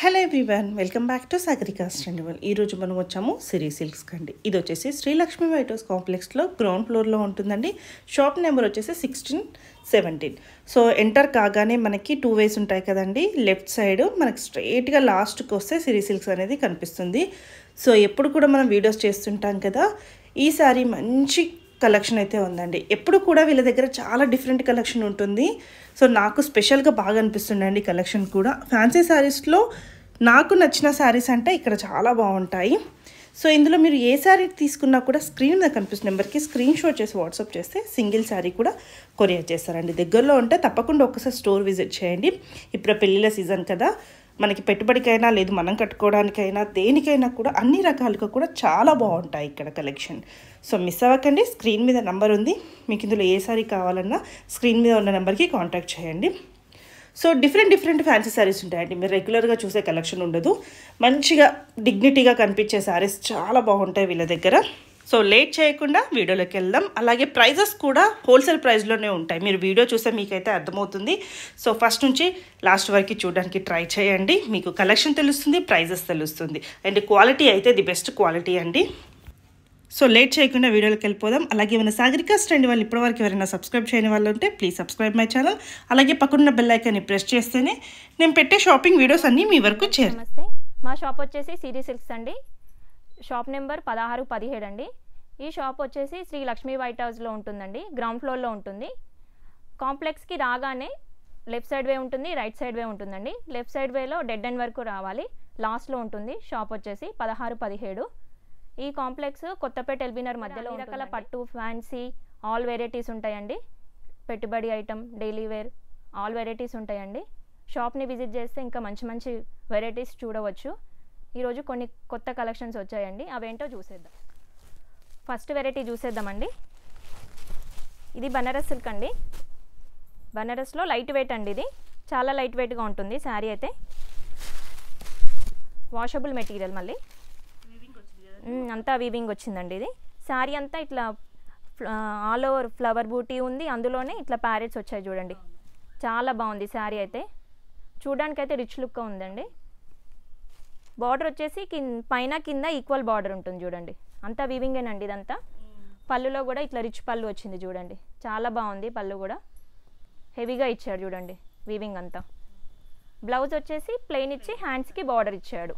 Hello everyone welcome back to Sagarika స్టాండివల్ ఈరోజు మనం వచ్చాము సిరీ సిల్క్స్ కండి ఇది వచ్చేసి శ్రీలక్ష్మి వైట్ హౌస్ కాంప్లెక్స్లో గ్రౌండ్ ఫ్లోర్లో ఉంటుందండి షాప్ నెంబర్ వచ్చేసి సిక్స్టీన్ సెవెంటీన్ సో ఎంటర్ కాగానే మనకి టూ వేస్ ఉంటాయి కదండి లెఫ్ట్ సైడ్ మనకి స్ట్రైట్గా లాస్ట్కి వస్తే సిరీ సిల్క్స్ అనేది కనిపిస్తుంది సో ఎప్పుడు కూడా మనం వీడియోస్ చేస్తుంటాం కదా ఈసారి మంచి కలెక్షన్ అయితే ఉందండి ఎప్పుడు కూడా వీళ్ళ దగ్గర చాలా డిఫరెంట్ కలెక్షన్ ఉంటుంది సో నాకు స్పెషల్గా బాగా అనిపిస్తుందండి కలెక్షన్ కూడా ఫ్యాన్సీ శారీస్లో నాకు నచ్చిన శారీస్ అంటే ఇక్కడ చాలా బాగుంటాయి సో ఇందులో మీరు ఏ శారీ తీసుకున్నా కూడా స్క్రీన్ మీద కనిపిస్తున్న నెంబర్కి స్క్రీన్ షాట్ చేసి వాట్సాప్ చేస్తే సింగిల్ శారీ కూడా కొరియర్ చేస్తారండి దగ్గరలో ఉంటే తప్పకుండా ఒక్కసారి స్టోర్ విజిట్ చేయండి ఇప్పుడు పెళ్ళిళ్ళ సీజన్ కదా మనకి పెట్టుబడికైనా లేదు మనం కట్టుకోవడానికైనా దేనికైనా కూడా అన్ని రకాలుగా కూడా చాలా బాగుంటాయి ఇక్కడ కలెక్షన్ సో మిస్ అవ్వకండి స్క్రీన్ మీద నెంబర్ ఉంది మీకు ఇందులో ఏ సారీ కావాలన్నా స్క్రీన్ మీద ఉన్న నెంబర్కి కాంటాక్ట్ చేయండి so different different fancy saris ఉంటాయండి మీరు రెగ్యులర్గా చూసే కలెక్షన్ ఉండదు మంచిగా డిగ్నిటీగా కనిపించే శారీస్ చాలా బాగుంటాయి వీళ్ళ దగ్గర సో లేట్ చేయకుండా వీడియోలోకి వెళ్దాం అలాగే ప్రైజెస్ కూడా హోల్సేల్ ప్రైస్లోనే ఉంటాయి మీరు వీడియో చూస్తే మీకైతే అర్థమవుతుంది సో ఫస్ట్ నుంచి లాస్ట్ వరకు చూడడానికి ట్రై చేయండి మీకు కలెక్షన్ తెలుస్తుంది ప్రైజెస్ తెలుస్తుంది అండ్ క్వాలిటీ అయితే ది బెస్ట్ క్వాలిటీ అండి సో లేట్ చేయకుండా వీడియోలోకి వెళ్ళిపోదాం అలాగే మన సాగరికా స్టాండ్ వాళ్ళు ఇప్పటివరకు ఎవరైనా సబ్స్క్రైబ్ చేయని వాళ్ళు ఉంటే ప్లీజ్ సబ్స్క్రైబ్ మై ఛానల్ అలాగే పక్కన బెల్ ఐకాన్ని ప్రెస్ చేస్తేనే నేను పెట్టే షాపింగ్ వీడియోస్ అన్నీ మీ వరకు చేరు నమస్తే మా షాప్ వచ్చేసి సిరీ సిల్క్స్ అండి షాప్ నెంబర్ పదహారు పదిహేడు అండి ఈ షాప్ వచ్చేసి శ్రీ లక్ష్మీ వైట్ హౌస్లో ఉంటుందండి గ్రౌండ్ ఫ్లోర్లో ఉంటుంది కాంప్లెక్స్కి రాగానే లెఫ్ట్ సైడ్ వే ఉంటుంది రైట్ సైడ్ వే ఉంటుందండి లెఫ్ట్ సైడ్ వేలో డెడ్ ఎండ్ వరకు రావాలి లాస్ట్లో ఉంటుంది షాప్ వచ్చేసి పదహారు పదిహేడు ఈ కాంప్లెక్స్ కొత్తపేట ఎల్బీనర్ మధ్యలో అన్ని రకాల పట్టు ఫ్యాన్సీ ఆల్ వెరైటీస్ ఉంటాయండి పెట్టుబడి item daily wear all varieties ఉంటాయండి షాప్ని విజిట్ చేస్తే ఇంకా మంచి మంచి వెరైటీస్ చూడవచ్చు ఈరోజు కొన్ని కొత్త కలెక్షన్స్ వచ్చాయండి అవేంటో చూసేద్దాం ఫస్ట్ వెరైటీ చూసేద్దామండి ఇది బనారస్ సిల్క్ అండి బనారస్లో లైట్ వెయిట్ అండి ఇది చాలా లైట్ వెయిట్గా ఉంటుంది శారీ అయితే వాషబుల్ మెటీరియల్ మళ్ళీ మ్మ్, అంతా వీవింగ్ వచ్చిందండి ఇది శారీ అంతా ఇట్లా ఆల్ ఓవర్ ఫ్లవర్ బూటీ ఉంది అందులోనే ఇట్లా ప్యారెట్స్ వచ్చాయి చూడండి చాలా బాగుంది శారీ అయితే చూడడానికైతే రిచ్ లుక్ ఉందండి బార్డర్ వచ్చేసి కింద పైన కింద ఈక్వల్ బార్డర్ ఉంటుంది చూడండి అంతా వీవింగేనండి ఇదంతా పళ్ళులో కూడా ఇట్లా రిచ్ పళ్ళు వచ్చింది చూడండి చాలా బాగుంది పళ్ళు కూడా హెవీగా ఇచ్చాడు చూడండి వీవింగ్ అంతా బ్లౌజ్ వచ్చేసి ప్లెయిన్ ఇచ్చి హ్యాండ్స్కి బార్డర్ ఇచ్చాడు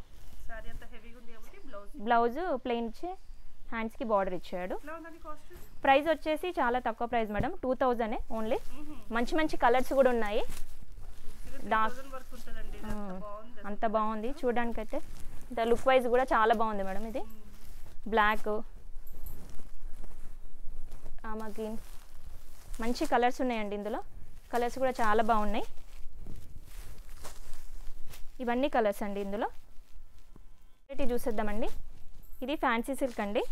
బ్లౌజ్ ప్లెయిన్ ఇచ్చి హ్యాండ్స్కి బార్డర్ ఇచ్చాడు ప్రైస్ వచ్చేసి చాలా తక్కువ price madam two thousand only మంచి మంచి కలర్స్ కూడా ఉన్నాయి డార్క్ అంత బాగుంది చూడడానికైతే ఇంత లుక్ వైజ్ కూడా చాలా బాగుంది మేడం ఇది బ్లాక్ ఆమా గ్రీన్ మంచి కలర్స్ ఉన్నాయండి ఇందులో కలర్స్ కూడా చాలా బాగున్నాయి ఇవన్నీ కలర్స్ అండి ఇందులో వెరైటీ చూసేద్దామండి ఇది ఫ్యాన్సీ సిల్క్ అండి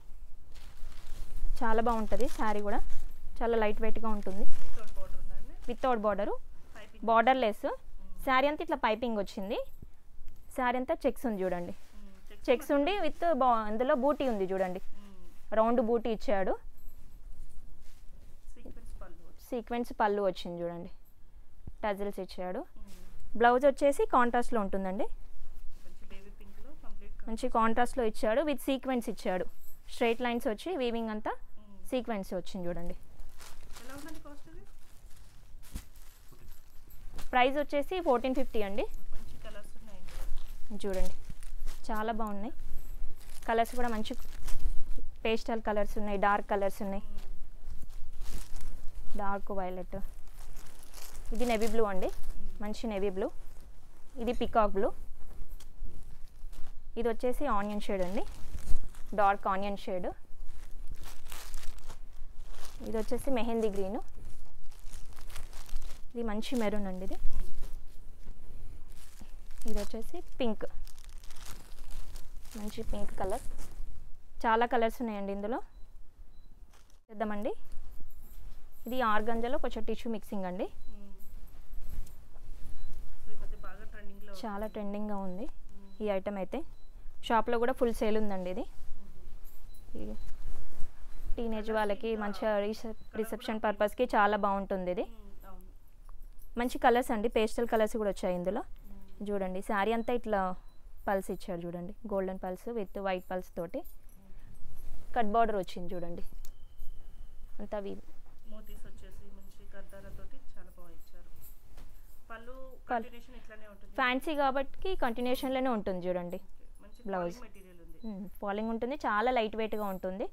చాలా బాగుంటుంది శారీ కూడా చాలా లైట్ వెయిట్గా ఉంటుంది without border borderless sari అంతా ఇట్లా పైపింగ్ వచ్చింది శారీ అంతా చెక్స్ ఉంది చూడండి చెక్స్ ఉండి విత్ బా అందులో బూటీ ఉంది చూడండి రౌండ్ బూటీ ఇచ్చాడు సీక్వెన్స్ పళ్ళు వచ్చింది చూడండి టజిల్స్ ఇచ్చాడు బ్లౌజ్ వచ్చేసి కాంట్రాస్ట్లో ఉంటుందండి మంచి కాంట్రాస్ట్లో ఇచ్చాడు విత్ సీక్వెన్స్ ఇచ్చాడు స్ట్రైట్ లైన్స్ వచ్చి వీవింగ్ అంతా సీక్వెన్స్ వచ్చింది చూడండి ప్రైస్ వచ్చేసి ఫోర్టీన్ ఫిఫ్టీ అండి చూడండి చాలా బాగున్నాయి కలర్స్ కూడా మంచి పేస్టల్ కలర్స్ ఉన్నాయి డార్క్ కలర్స్ ఉన్నాయి డార్క్ వైలెట్ ఇది నెవీ బ్లూ అండి మంచి నెవీ బ్లూ ఇది పికాక్ బ్లూ ఇది వచ్చేసి ఆనియన్ షేడ్ అండి డార్క్ ఆనియన్ షేడ్ ఇది వచ్చేసి మెహందీ గ్రీన్ ఇది మంచి మెరూన్ అండి ఇది ఇది వచ్చేసి పింక్ మంచి పింక్ కలర్ చాలా కలర్స్ ఉన్నాయండి ఇందులో చేద్దామండి ఇది ఆర్గంజలో కొంచెం టిష్యూ మిక్సింగ్ అండి చాలా ట్రెండింగ్గా ఉంది ఈ ఐటమ్ అయితే షాప్లో కూడా ఫుల్ సేల్ ఉందండి ఇది ఇది టీనేజ్ వాళ్ళకి మంచిగా రిసెప్ రిసెప్షన్ పర్పస్కి చాలా బాగుంటుంది ఇది మంచి కలర్స్ అండి పేస్టల్ కలర్స్ కూడా వచ్చాయి ఇందులో చూడండి శారీ అంతా ఇట్లా పల్స్ ఇచ్చారు చూడండి గోల్డెన్ పల్స్ విత్ వైట్ పల్స్ తోటి కట్ బార్డర్ వచ్చింది చూడండి అంతా వీ మోతీస్ వచ్చేసి మంచి కర్దాలతోటి చాలా బాగా ఇచ్చారు పళ్ళు కంటిన్యూషన్ ఇట్లానే ఉంటుంది ఫ్యాన్సీ కాబట్టి కంటిన్యూషన్లోనే ఉంటుంది చూడండి మంచి Blouse. మెటీరియల్ ఉంది ఫాలింగ్ ఉంటుంది చాలా లైట్ వెయిట్గా ఉంటుంది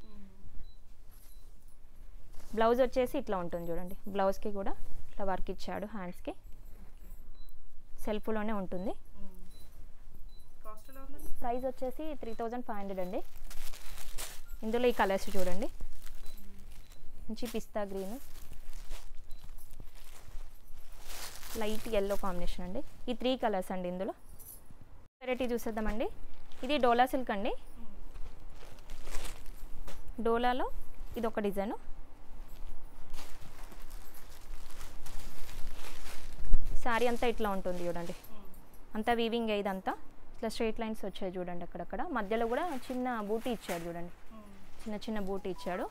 బ్లౌజ్ వచ్చేసి ఇట్లా ఉంటుంది చూడండి బ్లౌజ్కి కూడా ఇట్లా వర్క్ ఇచ్చాడు హ్యాండ్స్కి సెల్ఫ్లోనే ఉంటుంది కాస్ట్ ఎలా ఉందండి ప్రైస్ వచ్చేసి త్రీ థౌజండ్ ఫైవ్ హండ్రెడ్ అండి ఇందులో ఈ కలర్స్ చూడండి మంచి pista green light yellow combination అండి ఈ త్రీ కలర్స్ అండి ఇందులో వెరైటీ చూసేద్దామండి ఇది డోలా సిల్క్ అండి డోలాలో ఇది ఒక డిజైను శారీ అంతా ఇట్లా ఉంటుంది చూడండి అంతా వీవింగ్ ఇదంతా ఇట్లా స్ట్రైట్ లైన్స్ వచ్చాయి చూడండి అక్కడక్కడ మధ్యలో కూడా చిన్న బూటీ ఇచ్చాడు చూడండి చిన్న చిన్న బూటీ ఇచ్చాడు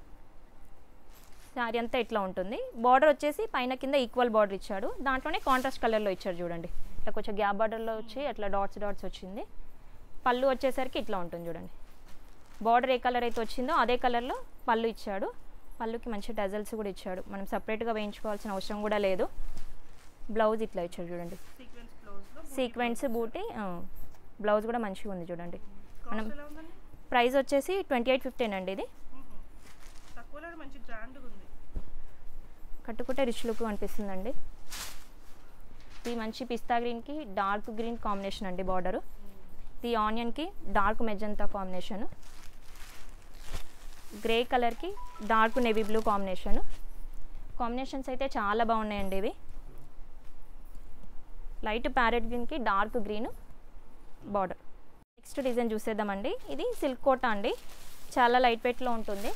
శారీ అంతా ఇట్లా ఉంటుంది బార్డర్ వచ్చేసి పైన కింద ఈక్వల్ బార్డర్ ఇచ్చాడు దాంట్లోనే కాంట్రాస్ట్ కలర్లో ఇచ్చాడు చూడండి ఇట్లా కొంచెం గ్యాప్ బార్డర్లో వచ్చి అట్లా డాట్స్ డాట్స్ వచ్చింది పళ్ళు వచ్చేసరికి ఇట్లా ఉంటుంది చూడండి బార్డర్ ఏ కలర్ అయితే వచ్చిందో అదే కలర్లో పళ్ళు ఇచ్చాడు పళ్ళుకి మంచి డజల్స్ కూడా ఇచ్చాడు మనం సపరేట్గా వేయించుకోవాల్సిన అవసరం కూడా లేదు బ్లౌజ్ ఇట్లా ఇచ్చాడు చూడండి సీక్వెన్స్ బ్లౌజ్ లో సీక్వెన్స్ బూటీ బ్లౌజ్ కూడా మంచిగా ఉంది చూడండి మనం కాస్ట్ ఎలా ఉందండి ప్రైస్ వచ్చేసి ట్వంటీ ఎయిట్ ఫిఫ్టీన్ అండి ఇది తక్కువలో మంచి గ్రాండ్గా ఉంది కట్టుకుంటే రిచ్ లుక్ అనిపిస్తుందండి ఇది మంచి పిస్తా గ్రీన్కి డార్క్ గ్రీన్ కాంబినేషన్ అండి బార్డరు ఇది ఆనియన్కి డార్క్ మెజంతా కాంబినేషన్ గ్రే కలర్కి dark navy blue combination combinations అయితే చాలా బాగున్నాయండి ఇవి లైట్ ప్యారెట్ గ్రీన్కి dark green border next design చూసేద్దామండి ఇది సిల్క్ కోటా అండి చాలా లైట్ వెయిట్లో ఉంటుంది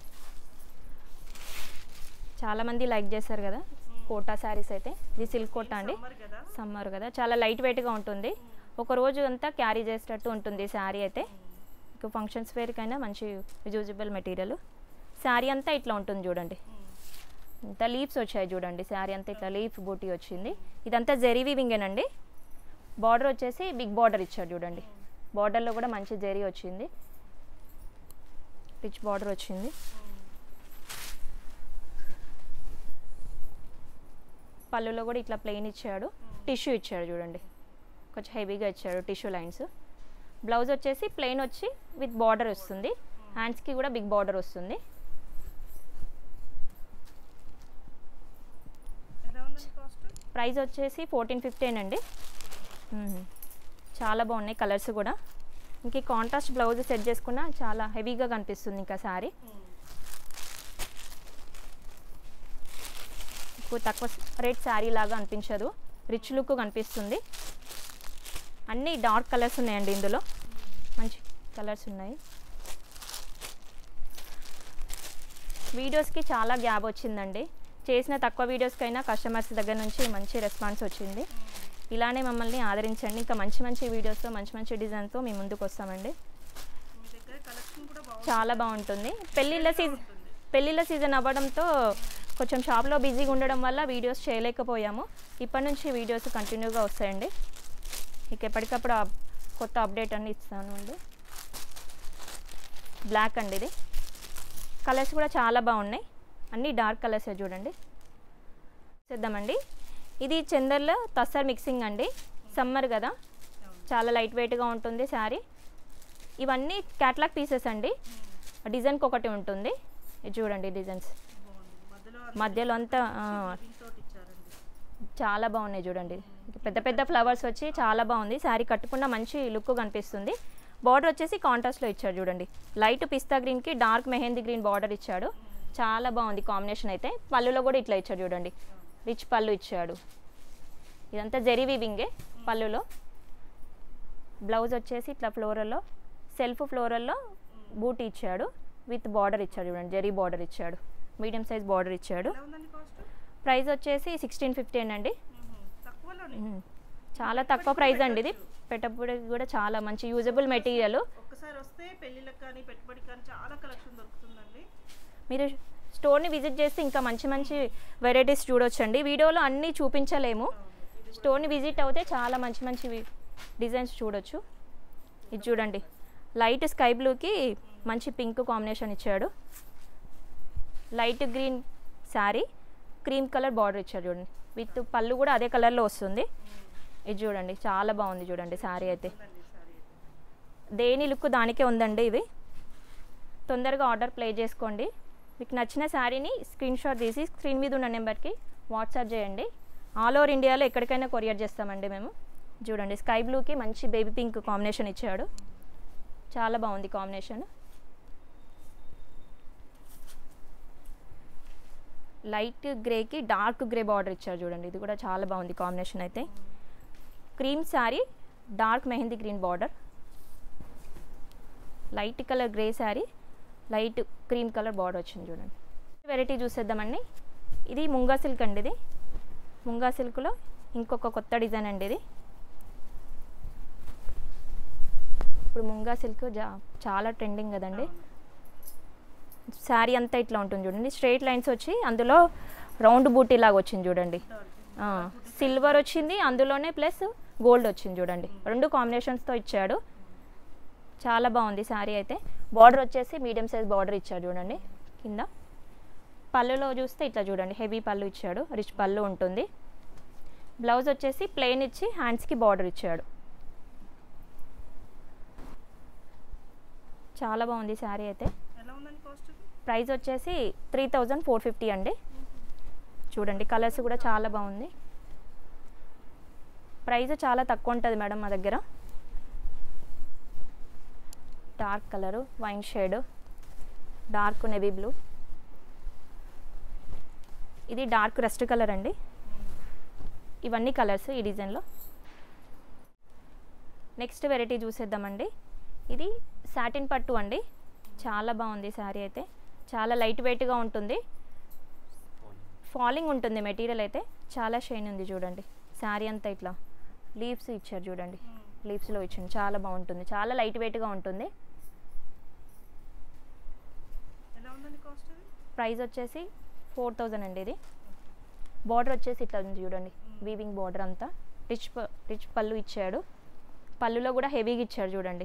చాలామంది లైక్ చేశారు కదా కోటా శారీస్ అయితే ఇది సిల్క్ కోటా అండి సమ్మర్ కదా సమ్మర్ కదా చాలా లైట్ వెయిట్గా ఉంటుంది ఒక రోజు అంతా క్యారీ చేసేటట్టు ఉంటుంది శారీ అయితే మీకు ఫంక్షన్స్ వేర్కైనా మంచి యూజబుల్ మెటీరియల్ శారీ అంతా ఇట్లా ఉంటుంది చూడండి ఇంత లీవ్స్ వచ్చాయి చూడండి శారీ అంతా ఇట్లా లీఫ్ బూటీ వచ్చింది ఇదంతా జెరీ వీవింగేనండి బార్డర్ వచ్చేసి బిగ్ బార్డర్ ఇచ్చాడు చూడండి బార్డర్లో కూడా మంచి జెరీ వచ్చింది రిచ్ బార్డర్ వచ్చింది పళ్ళులో కూడా ఇట్లా ప్లెయిన్ ఇచ్చాడు టిష్యూ ఇచ్చాడు చూడండి కొంచెం హెవీగా ఇచ్చాడు టిష్యూ లైన్స్ బ్లౌజ్ వచ్చేసి ప్లెయిన్ వచ్చి విత్ బార్డర్ వస్తుంది హ్యాండ్స్కి కూడా బిగ్ బార్డర్ వస్తుంది ఎలా ఉందండి కాస్ట్ ప్రైస్ వచ్చేసి ఫోర్టీన్ ఫిఫ్టీన్ అండి మ్మ్. చాలా బాగున్నాయి కలర్స్ కూడా ఇంక కాంట్రాస్ట్ బ్లౌజ్ సెట్ చేసుకున్నా చాలా హెవీగా కనిపిస్తుంది ఇంకా శారీ ఎక్కువ తక్కువ రేట్ శారీ లాగా అనిపించదు రిచ్ లుక్ కనిపిస్తుంది అన్నీ డార్క్ కలర్స్ ఉన్నాయండి ఇందులో మంచి కలర్స్ ఉన్నాయి వీడియోస్కి చాలా గ్యాప్ వచ్చిందండి చేసిన తక్కువ వీడియోస్కైనా కస్టమర్స్ దగ్గర నుంచి మంచి రెస్పాన్స్ వచ్చింది ఇలానే మమ్మల్ని ఆదరించండి ఇంకా మంచి మంచి వీడియోస్తో మంచి మంచి డిజైన్తో మీ ముందుకు వస్తామండి మీ దగ్గర కలెక్షన్ కూడా బాగుంది చాలా బాగుంటుంది పెళ్ళిళ్ళ సీజన్ పెళ్ళిళ్ళ సీజన్ అవ్వడంతో కొంచెం షాప్లో బిజీగా ఉండడం వల్ల వీడియోస్ చేయలేకపోయాము ఇప్పటి నుంచి వీడియోస్ కంటిన్యూగా వస్తాయండి ఇక ఎప్పటికప్పుడు అప్- కొత్త అప్డేట్ అన్ని ఇస్తాను అండి బ్లాక్ అండి ఇది కలర్స్ కూడా చాలా బాగున్నాయి అన్నీ డార్క్ కలర్సే చూడండి చేద్దామండి ఇది చందర్లో తస్సర్ మిక్సింగ్ అండి సమ్మర్ కదా చాలా లైట్ వెయిట్గా ఉంటుంది శారీ ఇవన్నీ క్యాట్లాగ్ పీసెస్ అండి డిజైన్కి ఒకటి ఉంటుంది ఇది చూడండి డిజైన్స్ బాగుంది మధ్యలో మధ్యలో అంతా ఆ, తోటి ఇచ్చారండి చాలా బాగున్నాయి చూడండి పెద్ద పెద్ద ఫ్లవర్స్ వచ్చి చాలా బాగుంది శారీ కట్టుకున్న మంచి లుక్ కనిపిస్తుంది బార్డర్ వచ్చేసి కాంట్రాస్ట్లో ఇచ్చాడు చూడండి లైట్ పిస్తా గ్రీన్కి డార్క్ మెహందీ గ్రీన్ బార్డర్ ఇచ్చాడు చాలా బాగుంది కాంబినేషన్ అయితే పళ్ళులో కూడా ఇట్లా ఇచ్చాడు చూడండి రిచ్ పళ్ళు ఇచ్చాడు ఇదంతా జెరీ వీవింగే పళ్ళులో బ్లౌజ్ వచ్చేసి ఇట్లా ఫ్లోరల్లో సెల్ఫ్ ఫ్లోరల్లో బూటీ ఇచ్చాడు విత్ బార్డర్ ఇచ్చాడు చూడండి జెరీ బార్డర్ ఇచ్చాడు మీడియం సైజ్ బార్డర్ ఇచ్చాడు ఎలా ఉందండి కాస్ట్ ప్రైస్ వచ్చేసి సిక్స్టీన్ ఫిఫ్టీన్ అండి తక్కువలోనే మ్మ్. చాలా తక్కువ ప్రైస్ అండి ఇది పెట్టబడి కూడా చాలా మంచి యూజబుల్ మెటీరియల్ ఒక్కసారి వస్తే పెళ్ళిళ్ళకి కానీ పెట్టుబడికి కానీ చాలా కలెక్షన్ దొరుకుతుందండి మీరు స్టోర్ని విజిట్ చేస్తే ఇంకా మంచి మంచి వెరైటీస్ చూడొచ్చండి వీడియోలో అన్నీ చూపించలేము అవును. ఇది స్టోర్ని విజిట్ అవుతే చాలా మంచి మంచి డిజైన్స్ చూడొచ్చు ఇది చూడండి లైట్ స్కై బ్లూకి మంచి పింక్ కాంబినేషన్ ఇచ్చాడు light green sari cream colour border ఇచ్చాడు చూడండి విత్ పళ్ళు కూడా అదే కలర్లో వస్తుంది ఇది చూడండి చాలా బాగుంది చూడండి శారీ అయితే దేని లుక్ దానికే ఉందండి ఇవి తొందరగా ఆర్డర్ ప్లే చేసుకోండి మీకు నచ్చిన శారీని స్క్రీన్ షాట్ తీసి స్క్రీన్ మీద ఉన్న నెంబర్కి వాట్సాప్ చేయండి ఆల్ ఓవర్ ఇండియాలో ఎక్కడికైనా కొరియర్ చేస్తామండి మేము చూడండి స్కై బ్లూకి మంచి బేబీ పింక్ కాంబినేషన్ ఇచ్చాడు చాలా బాగుంది కాంబినేషన్ లైట్ గ్రేకి డార్క్ గ్రే బార్డర్ ఇచ్చారు చూడండి ఇది కూడా చాలా బాగుంది కాంబినేషన్ అయితే cream sari dark mehndi green border light colour grey sari light cream colour border వచ్చింది చూడండి వెరైటీ చూసేద్దామండి ఇది ముంగా సిల్క్ అండి ఇది ముంగా సిల్క్లో ఇంకొక కొత్త డిజైన్ అండి ఇది ఇప్పుడు ముంగా సిల్క్ జా చాలా ట్రెండింగ్ కదండి శారీ అంతా ఇట్లా ఉంటుంది చూడండి స్ట్రైట్ లైన్స్ వచ్చి అందులో రౌండ్ బూటీ లాగా వచ్చింది చూడండి సిల్వర్ వచ్చింది అందులోనే ప్లస్ గోల్డ్ వచ్చింది చూడండి రెండు కాంబినేషన్స్తో ఇచ్చాడు చాలా బాగుంది శారీ అయితే బార్డర్ వచ్చేసి మీడియం సైజ్ బార్డర్ ఇచ్చాడు చూడండి కింద పళ్ళులో చూస్తే ఇట్లా చూడండి హెవీ పళ్ళు ఇచ్చాడు రిచ్ పళ్ళు ఉంటుంది బ్లౌజ్ వచ్చేసి ప్లెయిన్ ఇచ్చి హ్యాండ్స్కి బార్డర్ ఇచ్చాడు చాలా బాగుంది శారీ అయితే ఎలా ఉందండి కాస్ట్ ప్రైస్ వచ్చేసి త్రీ థౌజండ్ ఫోర్ ఫిఫ్టీ అండి చూడండి కలర్స్ కూడా చాలా బాగుంది ప్రైస్ చాలా తక్కువ ఉంటుంది మేడం మా దగ్గర dark colour wine shade dark navy blue ఇది డార్క్ రస్ట్ కలర్ అండి ఇవన్నీ కలర్స్ ఈ డిజైన్లో నెక్స్ట్ వెరైటీ చూసేద్దామండి ఇది సాటిన్ పట్టు అండి చాలా బాగుంది శారీ అయితే చాలా లైట్ వెయిట్గా ఉంటుంది ఫాలింగ్ ఉంటుంది మెటీరియల్ అయితే చాలా షైన్ ఉంది చూడండి శారీ అంతా ఇట్లా లీవ్స్ ఇచ్చారు చూడండి లీవ్స్లో ఇచ్చింది చాలా బాగుంటుంది చాలా లైట్ వెయిట్గా ఉంటుంది ఎలా ఉందండి కాస్ట్ ఇది ప్రైస్ వచ్చేసి ఫోర్ థౌజండ్ అండి ఇది బార్డర్ వచ్చేసి ఇట్లా ఉంది చూడండి వీవింగ్ బార్డర్ అంతా రిచ్ ప- రిచ్ పళ్ళు ఇచ్చాడు పళ్ళులో కూడా హెవీగా ఇచ్చాడు చూడండి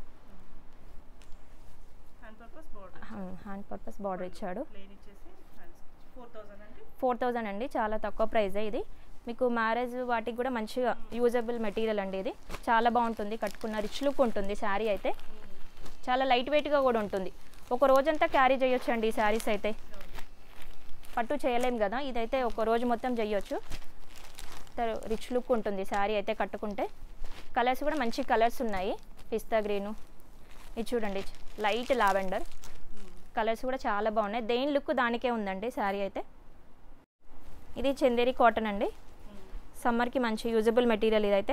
hand purpose border hand purpose border ఇచ్చాడు ప్లేన్ ఇచ్చేసి హ్యాండ్స్ ఫోర్ థౌసండ్ అండి ఫోర్ థౌజండ్ అండి చాలా తక్కువ ప్రైజే ఇది మీకు మ్యారేజ్ వాటికి కూడా మంచిగా యూజబుల్ మెటీరియల్ అండి ఇది చాలా బాగుంటుంది కట్టుకున్న రిచ్ లుక్ ఉంటుంది శారీ అయితే చాలా లైట్ వెయిట్గా కూడా ఉంటుంది ఒక రోజంతా క్యారీ చేయొచ్చు అండి ఈ శారీస్ అయితే పట్టు చేయలేం కదా ఇదైతే ఒక రోజు మొత్తం చేయొచ్చు రిచ్ లుక్ ఉంటుంది శారీ అయితే కట్టుకుంటే కలర్స్ కూడా మంచి కలర్స్ ఉన్నాయి పిస్తా గ్రీను ఇది చూడండి లైట్ లావెండర్ కలర్స్ కూడా చాలా బాగున్నాయి దేని లుక్ దానికే ఉందండి శారీ అయితే ఇది చందేరి కాటన్ అండి సమ్మర్కి మంచి యూజబుల్ మెటీరియల్ ఇదైతే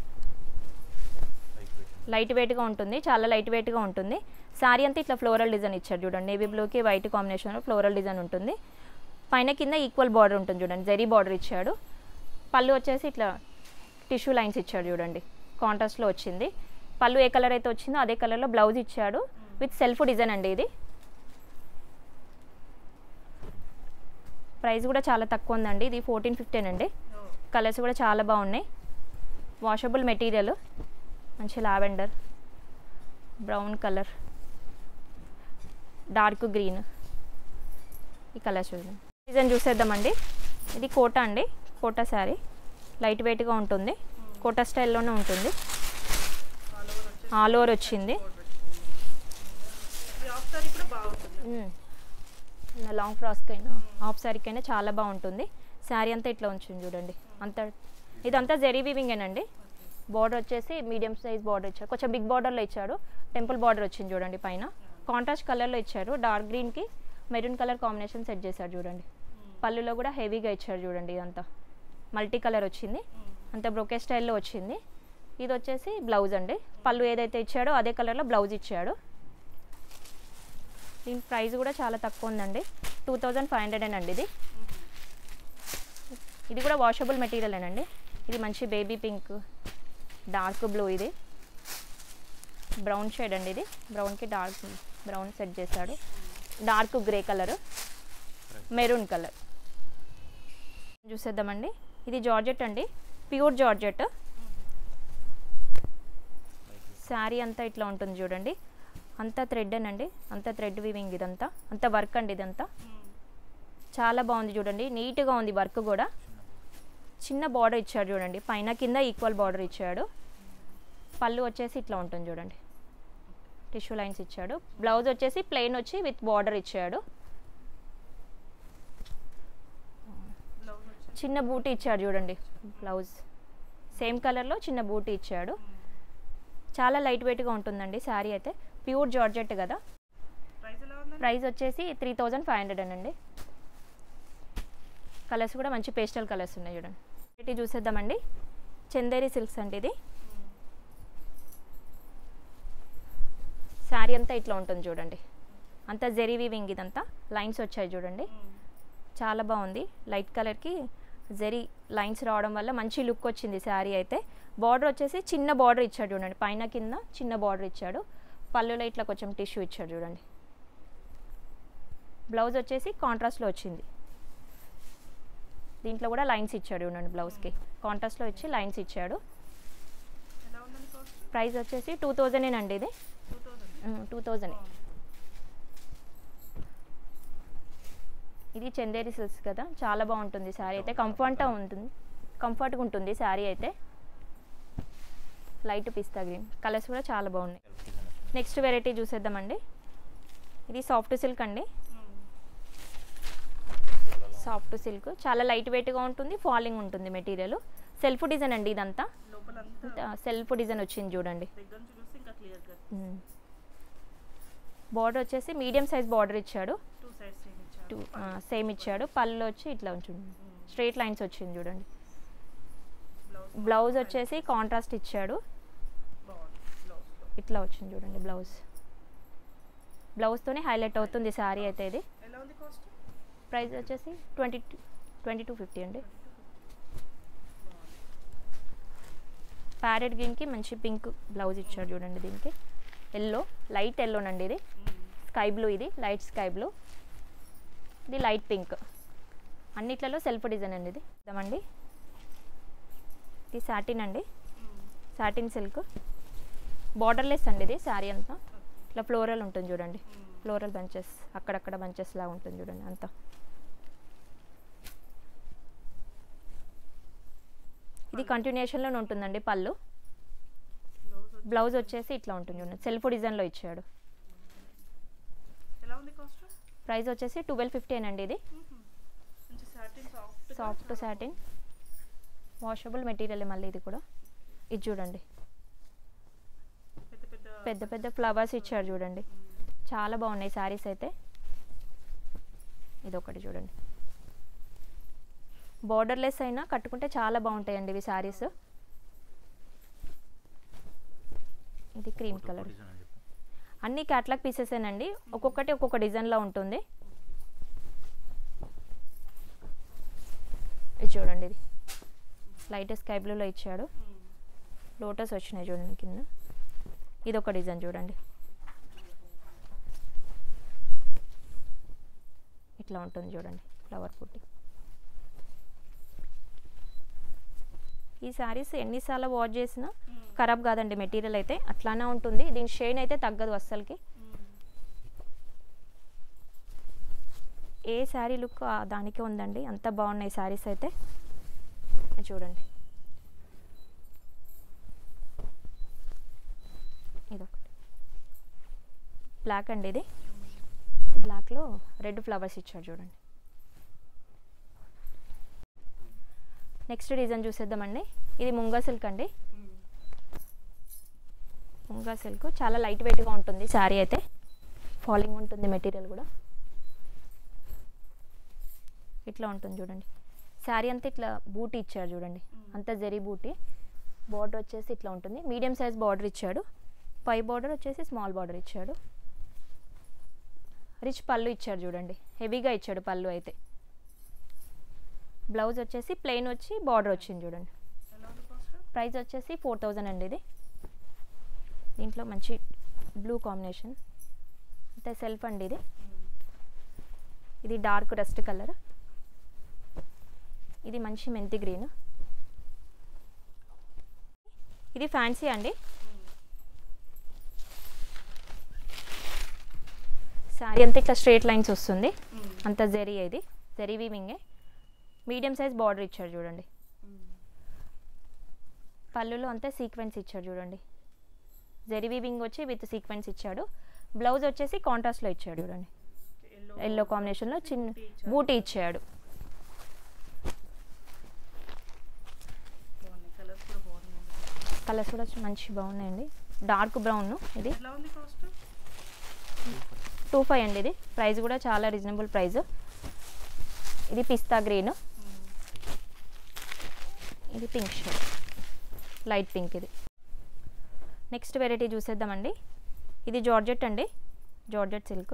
లైట్ వెయిట్గా ఉంటుంది చాలా లైట్ వెయిట్గా ఉంటుంది శారీ అంతా ఇట్లా ఫ్లోరల్ డిజైన్ ఇచ్చారు చూడండి నేవీ బ్లూకి వైట్ కాంబినేషన్లో ఫ్లోరల్ డిజైన్ ఉంటుంది పైన కింద ఈక్వల్ బార్డర్ ఉంటుంది చూడండి జరీ బార్డర్ ఇచ్చాడు పళ్ళు వచ్చేసి ఇట్లా టిష్యూ లైన్స్ ఇచ్చాడు చూడండి కాంట్రాస్ట్లో వచ్చింది పళ్ళు ఏ కలర్ అయితే వచ్చిందో అదే కలర్లో బ్లౌజ్ ఇచ్చాడు విత్ సెల్ఫ్ డిజైన్ అండి ఇది ప్రైస్ కూడా చాలా తక్కువ ఉందండి ఇది ఫోర్టీన్ ఫిఫ్టీన్ అండి కలర్స్ కూడా చాలా బాగున్నాయి వాషబుల్ మెటీరియల్ మంచి lavender brown colour dark green ఈ కలర్స్ చూడండి డిజైన్ చూసేద్దామండి ఇది కోటా అండి కోటా శారీ లైట్ వెయిట్గా ఉంటుంది కోటా స్టైల్లోనే ఉంటుంది ఆల్ ఓవర్ వచ్చేసి ఆల్ ఓవర్ వచ్చింది ఈ ఆఫ్ సారీ కూడా బాగుంటుంది లాంగ్ ఫ్రాస్కి అయినా హాఫ్ శారీకి అయినా చాలా బాగుంటుంది శారీ అంతా ఇట్లా ఉంచింది చూడండి అంత ఇదంతా జెరీ వీవింగేనండి బార్డర్ వచ్చేసి మీడియం సైజ్ బార్డర్ ఇచ్చాడు కొంచెం బిగ్ బార్డర్లో ఇచ్చాడు టెంపుల్ బార్డర్ వచ్చింది చూడండి పైన కాంట్రాస్ట్ కలర్లో ఇచ్చారు డార్క్ గ్రీన్కి మెరూన్ కలర్ కాంబినేషన్ సెట్ చేశారు చూడండి పళ్ళులో కూడా హెవీగా ఇచ్చారు చూడండి ఇదంతా మల్టీ కలర్ వచ్చింది అంత బ్రొకే స్టైల్లో వచ్చింది ఇది వచ్చేసి బ్లౌజ్ అండి పళ్ళు ఏదైతే ఇచ్చాడో అదే కలర్లో బ్లౌజ్ ఇచ్చాడు దీని ప్రైస్ కూడా చాలా తక్కువ ఉందండి టూ థౌజండ్ ఫైవ్ హండ్రెడ్ అండి ఇది ఇది కూడా వాషబుల్ మెటీరియల్ అండి ఇది మంచి బేబీ పింక్ డార్క్ బ్లూ ఇది బ్రౌన్ షేడ్ అండి ఇది బ్రౌన్కి డార్క్ బ్రౌన్ సెట్ చేశాడు dark grey colour maroon colour చూసేద్దామండి ఇది జార్జెట్ అండి ప్యూర్ జార్జెట్ శారీ అంతా ఇట్లా ఉంటుంది చూడండి అంతా థ్రెడ్ అండి అంతా థ్రెడ్ వీవింగ్ ఇదంతా అంత వర్క్ అండి ఇదంతా చాలా బాగుంది చూడండి నీట్గా ఉంది వర్క్ కూడా చిన్న బార్డర్ ఇచ్చాడు చూడండి పైన కింద ఈక్వల్ బార్డర్ ఇచ్చాడు పళ్ళు వచ్చేసి ఇట్లా ఉంటుంది చూడండి టిష్యూ లైన్స్ ఇచ్చాడు బ్లౌజ్ వచ్చేసి ప్లెయిన్ వచ్చి విత్ బార్డర్ ఇచ్చాడు బ్లౌజ్ వచ్చి చిన్న బూటీ ఇచ్చాడు చూడండి బ్లౌజ్ సేమ్ కలర్లో చిన్న బూటీ ఇచ్చాడు చాలా లైట్ వెయిట్గా ఉంటుందండి శారీ అయితే ప్యూర్ జార్జెట్ కదా ప్రైస్ ఎలా ఉందండి ప్రైస్ వచ్చేసి త్రీ థౌజండ్ ఫైవ్ హండ్రెడ్ అండి కలర్స్ కూడా మంచి పేస్టల్ కలర్స్ ఉన్నాయి చూడండి ఇది చూసేద్దామండి చందేరి సిల్క్స్ అంటే ఇది శారీ అంతా ఇట్లా ఉంటుంది చూడండి అంతా జెరీ వీవింగ్ ఇదంతా లైన్స్ వచ్చాయి చూడండి చాలా బాగుంది లైట్ కలర్కి జెరీ లైన్స్ రావడం వల్ల మంచి లుక్ వచ్చింది శారీ అయితే బార్డర్ వచ్చేసి చిన్న బార్డర్ ఇచ్చాడు చూడండి పైన కింద చిన్న బార్డర్ ఇచ్చాడు పళ్ళులో ఇట్లా కొంచెం టిష్యూ ఇచ్చాడు చూడండి బ్లౌజ్ వచ్చేసి కాంట్రాస్ట్లో వచ్చింది దీంట్లో కూడా లైన్స్ ఇచ్చాడు చూడండి బ్లౌజ్కి కాంట్రాస్ట్లో ఇచ్చి లైన్స్ ఇచ్చాడు ఎలా ఉందండి కాస్ట్ ప్రైస్ వచ్చేసి టూ థౌజండేనండి ఇది టూ థౌసండ్ టూ థౌజండ్ ఇది చందేరి సిల్క్స్ కదా చాలా బాగుంటుంది శారీ అయితే కంఫర్ట్గా ఉంటుంది కంఫర్ట్గా ఉంటుంది శారీ అయితే లైట్ పిస్తా గ్రీన్ కలర్స్ కూడా చాలా బాగున్నాయి నెక్స్ట్ వెరైటీ చూసేద్దామండి ఇది సాఫ్ట్ సిల్క్ అండి సాఫ్ట్ సిల్క్ చాలా లైట్ వెయిట్గా ఉంటుంది ఫాలింగ్ ఉంటుంది మెటీరియల్ సెల్ఫ్ డిజైన్ అండి ఇదంతా లోపల అంతా సెల్ఫ్ డిజైన్ వచ్చింది చూడండి దగ్గర నుంచి చూస్తే ఇంకా క్లియర్గా బార్డర్ వచ్చేసి మీడియం సైజ్ బార్డర్ ఇచ్చాడు టూ సైడ్స్ సేమ్ ఇచ్చారు టూ సేమ్ ఇచ్చాడు పళ్ళు వచ్చి ఇట్లా ఉంచుంది స్ట్రైట్ లైన్స్ వచ్చింది చూడండి బ్లౌజ్ బ్లౌజ్ వచ్చేసి కాంట్రాస్ట్ ఇచ్చాడు బాగుంది బ్లౌజ్లో ఇట్లా వచ్చింది చూడండి బ్లౌజ్ బ్లౌజ్తోనే హైలైట్ అవుతుంది శారీ అయితే ఇది ఎలా ఉంది కాస్ట్ ప్రైస్ వచ్చేసి ట్వంటీ ట్వంటీ టూ ఫిఫ్టీ అండి ప్యారెట్ గ్రీన్కి మంచి పింక్ బ్లౌజ్ ఇచ్చాడు చూడండి దీనికి ఎల్లో లైట్ ఎల్లోనండి ఇది స్కై బ్లూ ఇది లైట్ స్కై బ్లూ ఇది లైట్ పింక్ అన్నిట్లలో సెల్ఫ్ డిజైన్ అండి ఇది ఇద్దామండి ఇది సాటిన్ అండి సాటిన్ సిల్క్ బార్డర్లెస్ అండి ఇది శారీ అంతా ఇట్లా ఫ్లోరల్ ఉంటుంది చూడండి ఫ్లోరల్ బంచెస్ అక్కడక్కడ బంచెస్ లాగా ఉంటుంది చూడండి అంతా ఇది కంటిన్యూషన్లోనే ఉంటుందండి పళ్ళు బ్లౌజ్ వచ్చి బ్లౌజ్ వచ్చేసి ఇట్లా ఉంటుంది చూడండి సెల్ఫ్ డిజైన్లో ఇచ్చాడు ఎలా ఉంది కాస్ట్ ప్రైస్ వచ్చేసి ట్వెల్వ్ ఫిఫ్టీ అండి ఇది మంచి satin soft soft satin washable material మళ్ళీ ఇది కూడా ఇది చూడండి పెద్ద పెద్ద పెద్ద పెద్ద ఫ్లవర్స్ ఇచ్చారు చూడండి చాలా బాగున్నాయి శారీస్ అయితే ఇది ఒకటి చూడండి బార్డర్లెస్ అయినా కట్టుకుంటే చాలా బాగుంటాయండి ఇవి శారీస్ ఇది క్రీమ్ కలర్ అన్ని క్యాట్లాగ్ పీసెసేనండి ఒక్కొక్కటి ఒక్కొక్క డిజైన్లో ఉంటుంది ఇది చూడండి ఇది లైట్ స్కై బ్లూలో ఇచ్చాడు లోటస్ వచ్చినాయి చూడండి కింద ఇది ఒక డిజైన్ చూడండి ఇట్లా ఉంటుంది చూడండి ఫ్లవర్ పుట్టి ఈ శారీస్ ఎన్నిసార్లు వాష్ చేసినా ఖరాబ్ కాదండి మెటీరియల్ అయితే అట్లానే ఉంటుంది దీని షైన్ అయితే తగ్గదు అస్సలకి ఏ శారీ లుక్ ఆ దానికే ఉందండి అంత బాగున్నాయి శారీస్ అయితే ఇది చూడండి ఇదొకటి బ్లాక్ అండి ఇది బ్లాక్లో రెడ్ ఫ్లవర్స్ ఇచ్చాడు చూడండి నెక్స్ట్ డిజైన్ చూసేద్దామండి ఇది ముంగా సిల్క్ అండి ముంగా సిల్క్ చాలా లైట్ వెయిట్గా ఉంటుంది శారీ అయితే ఫాలింగ్ ఉంటుంది మెటీరియల్ కూడా ఇట్లా ఉంటుంది చూడండి శారీ అంతా ఇట్లా బూటీ ఇచ్చాడు చూడండి అంతా జరీ బూటీ బార్డర్ వచ్చేసి ఇట్లా ఉంటుంది మీడియం సైజ్ బార్డర్ ఇచ్చాడు పై బార్డర్ వచ్చేసి స్మాల్ బార్డర్ ఇచ్చాడు రిచ్ పళ్ళు ఇచ్చాడు చూడండి హెవీగా ఇచ్చాడు పళ్ళు అయితే బ్లౌజ్ వచ్చేసి ప్లెయిన్ వచ్చి బార్డర్ వచ్చింది చూడండి ఎలా ఉంది కాస్ట్ ప్రైస్ వచ్చేసి ఫోర్ థౌజండ్ అండి ఇది దీంట్లో మంచి బ్లూ కాంబినేషన్ అంటే సెల్ఫ్ అండి ఇది ఇది డార్క్ రస్ట్ కలర్ ఇది మంచి మెంతి గ్రీన్ ఇది ఫ్యాన్సీ అండి శారీ అంతా ఇట్లా స్ట్రేట్ లైన్స్ వస్తుంది అంత జెరీ ఇది జెరీ వీవింగే మీడియం సైజ్ బార్డర్ ఇచ్చాడు చూడండి పళ్ళులో అంతా సీక్వెన్స్ ఇచ్చాడు చూడండి జెరీ వీవింగ్ వచ్చి విత్ సీక్వెన్స్ ఇచ్చాడు బ్లౌజ్ వచ్చేసి కాంట్రాస్ట్లో ఇచ్చాడు చూడండి ఎల్లో కాంబినేషన్లో చిన్న బూటీ ఇచ్చాడు బాగున్నాయి కలర్స్ కూడా బాగున్నాయి కలర్స్ కూడా మంచి బాగున్నాయండి డార్క్ బ్రౌన్ ఇది ఎలా ఉంది కాస్ట్ టూ ఫైవ్ అండి ఇది ప్రైస్ కూడా చాలా రీజనబుల్ ప్రైస్ ఇది పిస్తా గ్రీన్ ఇది పింక్ షేడ్ లైట్ పింక్ ఇది నెక్స్ట్ వెరైటీ చూసేద్దామండి ఇది జార్జెట్ అండి జార్జెట్ సిల్క్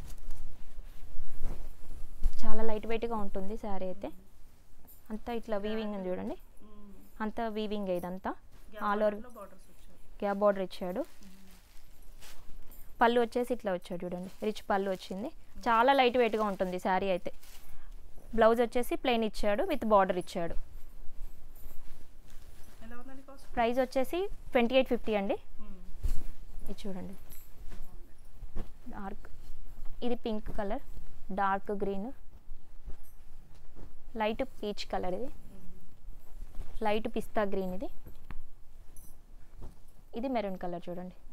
చాలా లైట్ వెయిట్గా ఉంటుంది శారీ అయితే అంతా ఇట్లా వీవింగ్ అని చూడండి అంతా వీవింగ్ ఇదంతా ఆల్ ఓవర్ బార్డర్స్ వచ్చాయి గ్యాప్ బార్డర్ ఇచ్చాడు పళ్ళు వచ్చేసి ఇట్లా వచ్చాడు చూడండి రిచ్ పళ్ళు వచ్చింది చాలా లైట్ వెయిట్గా ఉంటుంది శారీ అయితే బ్లౌజ్ వచ్చేసి ప్లెయిన్ ఇచ్చాడు విత్ బార్డర్ ఇచ్చాడు ఎలా ఉందండి కాస్ట్ ప్రైస్ వచ్చేసి ట్వంటీ ఎయిట్ ఫిఫ్టీ అండి ఇది చూడండి డార్క్ ఇది pink colour dark green light peach colour ఇది లైట్ పిస్తా గ్రీన్ ఇది ఇది మెరూన్ కలర్ చూడండి